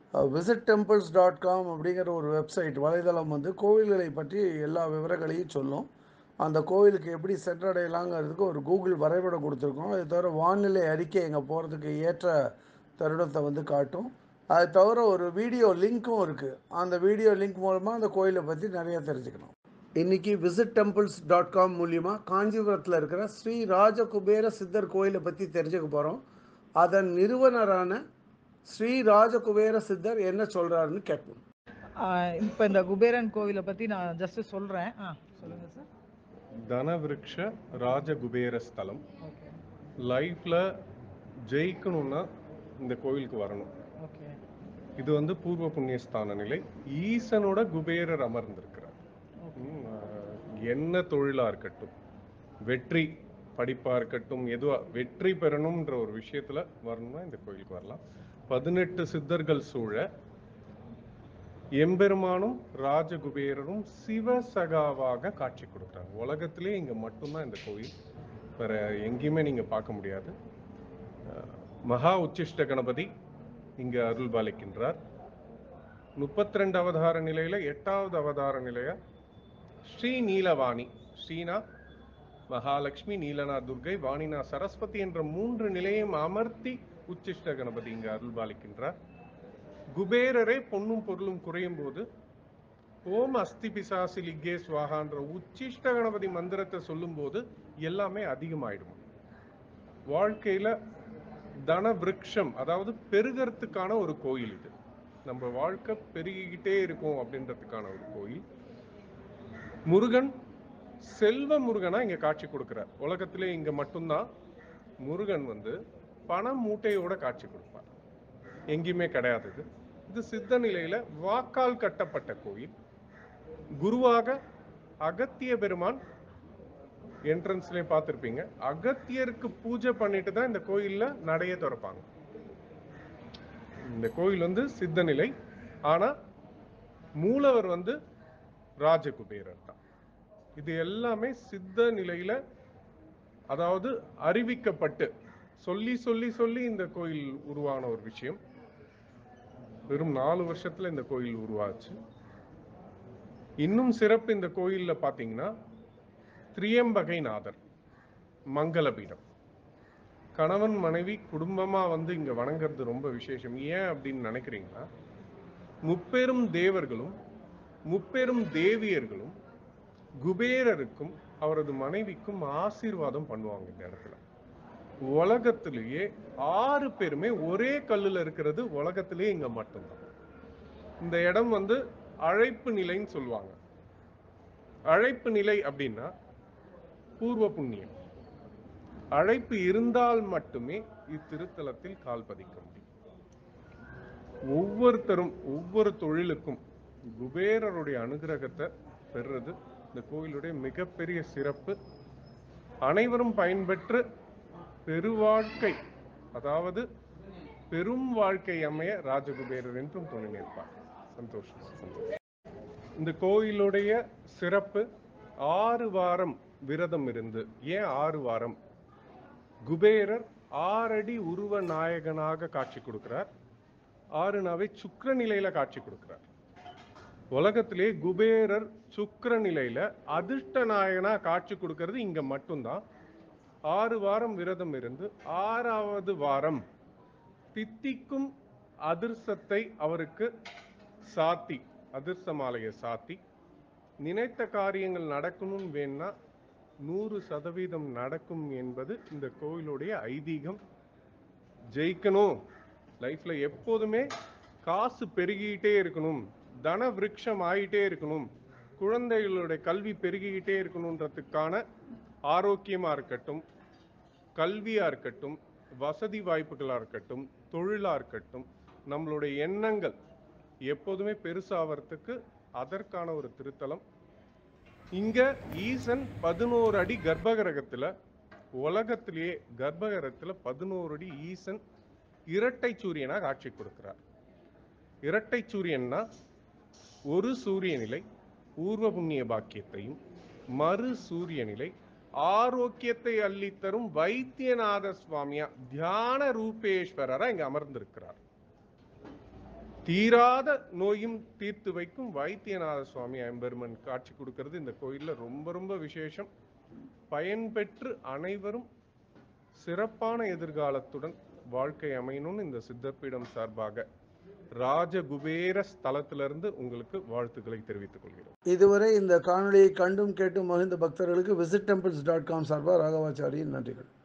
visit temples dot com அப்படிங்கிற ஒரு website வலைதளம் வந்து கோவில்களை பற்றி எல்லா விவரங்களையும் சொல்லும் அந்த கோவிலுக்கு எப்படி சென்றடையலாங்கிறதுக்கு ஒரு கூகுள் வரைபடம் கொடுத்துருக்கோம் அது தவிர வானிலை அறிக்கை எங்கே போகிறதுக்கு ஏற்ற தருணத்தை வந்து காட்டும் அது தவிர ஒரு வீடியோ லிங்க்கும் இருக்குது அந்த வீடியோ லிங்க் மூலமாக அந்த கோயிலை பற்றி நிறைய தெரிஞ்சுக்கணும் இன்றைக்கி விசிட் டெம்பிள்ஸ் டாட் காம் மூலியமாக காஞ்சிபுரத்தில் இருக்கிற ஸ்ரீ ராஜகுபேர சித்தர் கோயிலை பற்றி தெரிஞ்சுக்க போகிறோம் அதன் நிறுவனரான ஸ்ரீ ராஜகுபேர சித்தர் என்ன சொல்கிறாருன்னு கேட்போம் இப்போ இந்த குபேரன் கோவிலை பற்றி நான் ஜஸ்ட் சொல்கிறேன் ஆ சொல்லுங்கள் சார் தனவிருக்ஷ ராஜகுபேர ஸ்தலம் ஓகே லைஃப்ல ஜெயிக்கணும்னா இந்த கோயிலுக்கு வரணும் ஓகே இது வந்து பூர்வ புண்ணியஸ்தான நிலை ஈசனோட குபேரர் அமர்ந்திருக்கிறார் ம், ஆஹ், என்ன தொழிலா இருக்கட்டும் வெற்றி படிப்பா இருக்கட்டும் எதுவா வெற்றி பெறணும்ன்ற ஒரு விஷயத்துல வரணும்னா இந்த கோயிலுக்கு வரலாம் பதினெட்டு சித்தர்கள் சூழ எம்பெருமானும் ராஜகுபேரரும் சிவசகாவாக காட்சி கொடுக்குறாங்க உலகத்திலே இங்க மட்டும்தான் இந்த கோயில் வேற எங்கேயுமே நீங்க பார்க்க முடியாது அஹ், மகா உச்சிஷ்ட கணபதி இங்க அருள் பாலிக்கின்றார் முப்பத்தி ரெண்டு அவதார நிலையில எட்டாவது அவதார நிலைய ஸ்ரீ நீலவாணி ஸ்ரீனா மகாலட்சுமி நீலனா துர்கை வாணினா சரஸ்வதி என்ற மூன்று நிலையும் அமர்த்தி உச்சிஷ்ட கணபதி இங்க அருள் பாலிக்கின்றார் குபேரரே பொன்னும் பொருளும் குறையும் போது ஓம் அஸ்தி பிசாசி லிக்கே ஸ்வாகான்ற உச்சிஷ்ட கணபதி மந்திரத்தை சொல்லும்போது எல்லாமே அதிகமாயிடும் வாழ்க்கையில தன விருட்சம் அதாவது பெருகிறதுக்கான ஒரு கோயில் இது நம்ம வாழ்க்கை பெருகிக்கிட்டே இருக்கும் அப்படின்றதுக்கான ஒரு கோயில் முருகன் செல்வ முருகனா இங்க காட்சி கொடுக்கிறார் உலகத்திலே இங்க மட்டும்தான் முருகன் வந்து பண மூட்டையோட காட்சி கொடுப்பார் எங்கேயுமே கிடையாது இது இது சித்த நிலையில வாக்கால் கட்டப்பட்ட கோயில் குருவாக அகத்திய பெருமான் என்ட்ரன்ஸ்லயே பார்த்திருப்பீங்க அகத்தியருக்கு பூஜை பண்ணிட்டு தான் இந்த கோயில்ல நடைய திறப்பாங்க இந்த கோயில் வந்து சித்த நிலை ஆனா மூலவர் வந்து ராஜகுபேரர் தான் இது எல்லாமே சித்த நிலையில அதாவது அறிவிக்கப்பட்டு சொல்லி சொல்லி சொல்லி இந்த கோயில் உருவான ஒரு விஷயம் வெறும் நாலு வருஷத்துல இந்த கோயில் உருவாச்சு இன்னும் சிறப்பு இந்த கோயில்ல பாத்தீங்கன்னா திரியம்பகைநாதர் மங்களபீடம் கணவன் மனைவி குடும்பமா வந்து இங்க வணங்குறது ரொம்ப விசேஷம் ஏன் அப்படின்னு நினைக்கிறீங்கன்னா முப்பெரும் தேவர்களும் முப்பெரும் தேவியர்களும் குபேரருக்கும் அவரது மனைவிக்கும் ஆசீர்வாதம் பண்ணுவாங்க இந்த இடத்துல உலகத்திலேயே ஆறு பேருமே ஒரே கல்லுல இருக்கிறது உலகத்திலேயே இங்க மட்டும்தான் இந்த இடம் வந்து அழைப்பு நிலைன்னு சொல்லுவாங்க அழைப்பு நிலை அப்படின்னா பூர்வ புண்ணியம் அழைப்பு இருந்தால் மட்டுமே இத்திருத்தலத்தில் கால் பதிக்க முடியும் ஒவ்வொருத்தரும் ஒவ்வொரு தொழிலுக்கும் குபேரருடைய அனுகிரகத்தை பெறுறது இந்த கோயிலுடைய மிகப்பெரிய சிறப்பு அனைவரும் பயன்பெற்று பெருவாழ்க்கை அதாவது பெரும் வாழ்க்கை அமைய ராஜகுபேரர் என்றும் துணை நிற்பார் சந்தோஷம் சந்தோஷம் இந்த கோயிலுடைய சிறப்பு ஆறு வாரம் விரதம் இருந்து ஏன் ஆறு வாரம் குபேரர் ஆறடி உருவ நாயகனாக காட்சி கொடுக்கிறார் ஆறு நாவை சுக்கிர நிலையில காட்சி கொடுக்கிறார் உலகத்திலே குபேரர் சுக்கிர நிலையில அதிர்ஷ்ட நாயகனா காட்சி கொடுக்கிறது இங்க மட்டும்தான் ஆறு வாரம் விரதம் இருந்து ஆறாவது வாரம் தித்திக்கும் அதிர்சத்தை அவருக்கு சாத்தி அதிர்ச மாலையை சாத்தி நினைத்த காரியங்கள் நடக்கணும்னு வேணா நூறு சதவீதம் நடக்கும் என்பது இந்த கோயிலுடைய ஐதீகம் ஜெயிக்கணும் லைஃப்ல எப்போதுமே காசு பெருகிக்கிட்டே இருக்கணும் தன விருட்சம் ஆகிட்டே இருக்கணும் குழந்தைகளுடைய கல்வி பெருகிக்கிட்டே இருக்கணுன்றதுக்கான ஆரோக்கியமா இருக்கட்டும் கல்வியா இருக்கட்டும் வசதி வாய்ப்புகளா இருக்கட்டும் தொழிலா இருக்கட்டும் நம்மளுடைய எண்ணங்கள் எப்போதுமே பெருசாவறதுக்கு அதற்கான ஒரு திருத்தலம் இங்க ஈசன் பதினோரு அடி கர்ப்பகிரகத்துல உலகத்திலேயே கர்ப்பகிரகத்துல பதினோரு அடி ஈசன் இரட்டை சூரியனா காட்சி கொடுக்கிறார் இரட்டை சூரியன்னா ஒரு சூரிய நிலை பூர்வ புண்ணிய பாக்கியத்தையும் மறு சூரிய நிலை ஆரோக்கியத்தை அள்ளித்தரும் வைத்தியநாத சுவாமியா தியான ரூபேஸ்வரரா இங்க அமர்ந்திருக்கிறார் தீராத நோயும் தீர்த்து வைக்கும் வைத்தியநாத சுவாமி ஐம்பெருமன் காட்சி கொடுக்கிறது இந்த கோயில்ல ரொம்ப ரொம்ப விசேஷம் பயன்பெற்று அனைவரும் சிறப்பான எதிர்காலத்துடன் வாழ்க்கை அமையணும்னு இந்த சித்தப்பீடம் சார்பாக ராஜகுபேர ஸ்தலத்திலிருந்து உங்களுக்கு வாழ்த்துக்களை தெரிவித்துக் கொள்கிறோம் இதுவரை இந்த காணொளியை கண்டும் கேட்டும் மகிழ்ந்த பக்தர்களுக்கு விசிட் டெம்பிள்ஸ் டாட் காம் சார்பாக ராகவாச்சாரியின் நன்றிகள்